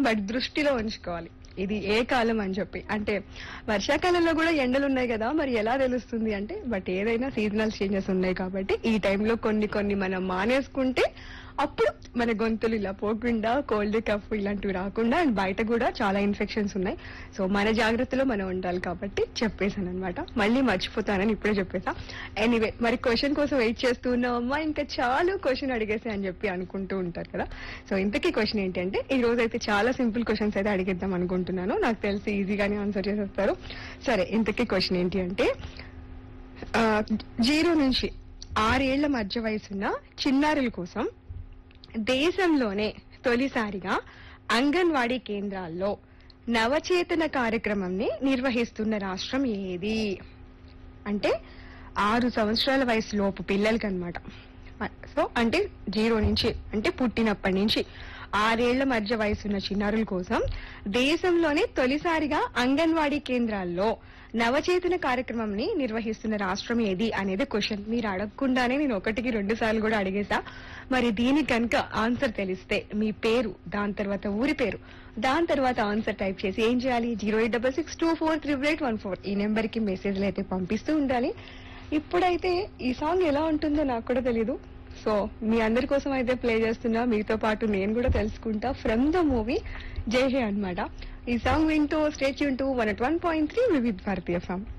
but దృష్టిలో ఉంచుకోవాలి ఇది ఏ కాలం అని చెప్పి అంటే వర్షాకాలంలో కూడా ఎండలు ఉన్నాయి కదా మరి ఎలా తెలుస్తుంది అంటే బట్ ఏదైనా సీజనల్ చేంజెస్ ఉన్నాయి కాబట్టి ఈ టైంలో కొన్ని కొన్ని మనం మానేసుకుంటే అప్పుడు మన గొంతులు ఇలా పోకుండా కోల్డ్ కఫ్ ఇలాంటివి రాకుండా అండ్ బయట కూడా చాలా ఇన్ఫెక్షన్స్ ఉన్నాయి సో మన జాగ్రత్తలో మనం ఉండాలి కాబట్టి చెప్పేశాను అనమాట మళ్ళీ మర్చిపోతానని ఇప్పుడే చెప్పేసా ఎనీవే మరి క్వశ్చన్ కోసం వెయిట్ చేస్తూ ఉన్నామమ్మా ఇంకా చాలు క్వశ్చన్ అడిగేసి అని చెప్పి అనుకుంటూ ఉంటారు కదా సో ఇంతకీ క్వశ్చన్ ఏంటంటే ఈ రోజు అయితే చాలా సింపుల్ క్వశ్చన్స్ అయితే అడిగిద్దాం అనుకుంటున్నాను నాకు తెలిసి ఈజీగానే ఆన్సర్ చేసేస్తారు సరే ఇంతకీ క్వశ్చన్ ఏంటి అంటే ఆ, జీరో నుంచి ఆరేళ్ల మధ్య వయసున్న చిన్నారుల కోసం దేశంలోనే తొలిసారిగా అంగన్వాడీ కేంద్రాల్లో నవచేతన కార్యక్రమంని నిర్వహిస్తున్న రాష్ట్రం ఏది అంటే ఆరు సంవత్సరాల వయసు లోపు పిల్లలకి అనమాట సో అంటే జీరో నుంచి అంటే పుట్టినప్పటి నుంచి ఆరేళ్ల మధ్య వయసున్న చిన్నారుల కోసం దేశంలోనే తొలిసారిగా అంగన్వాడీ కేంద్రాల్లో నవచేతన కార్యక్రమంని నిర్వహిస్తున్న రాష్ట్రం ఏది అనేది క్వశ్చన్ మీరు అడగకుండానే నేను ఒకటికి రెండు సార్లు కూడా అడిగేసా మరి దీనికి కనుక ఆన్సర్ తెలిస్తే మీ పేరు దాని తర్వాత ఊరి పేరు దాని తర్వాత ఆన్సర్ టైప్ చేసి ఏం చేయాలి zero eight double six two four triple eight one four ఈ నెంబర్ కి మెసేజ్లు అయితే పంపిస్తూ ఉండాలి ఇప్పుడైతే ఈ సాంగ్ ఎలా ఉంటుందో నాకు కూడా తెలీదు సో మీ అందరి కోసం అయితే ప్లే చేస్తున్నా మీతో పాటు నేను కూడా తెలుసుకుంటా ఫ్రమ్ ద మూవీ జై హే అన్నమాట ఈ సాంగ్ వింటూ స్టేట్ యూన్ two one one point three Vividh Bharati form